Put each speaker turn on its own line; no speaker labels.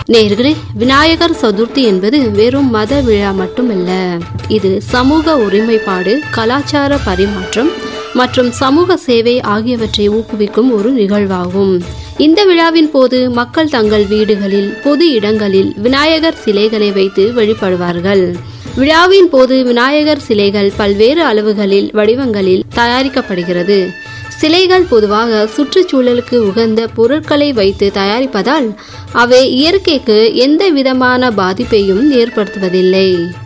நேர்களே விநாயகர் சதுர்த்தி என்பது வெறும் மத விழா மட்டுமல்ல இது சமூக ஒருமைப்பாடு கலாச்சார பரிமாற்றம் மற்றும் சமூக சேவை ஆகியவற்றை ஊக்குவிக்கும் ஒரு நிகழ்வாகும் இந்த விழாவின் போது மக்கள் தங்கள் வீடுகளில் பொது இடங்களில் விநாயகர் சிலைகளை வைத்து வழிபடுவார்கள் விழாவின் போது விநாயகர் சிலைகள் பல்வேறு அளவுகளில் வடிவங்களில் தயாரிக்கப்படுகிறது சிலைகள் பொதுவாக சுற்றுச்சூழலுக்கு உகந்த பொருட்களை வைத்து தயாரிப்பதால் அவை இயற்கைக்கு எந்த விதமான பாதிப்பையும் ஏற்படுத்துவதில்லை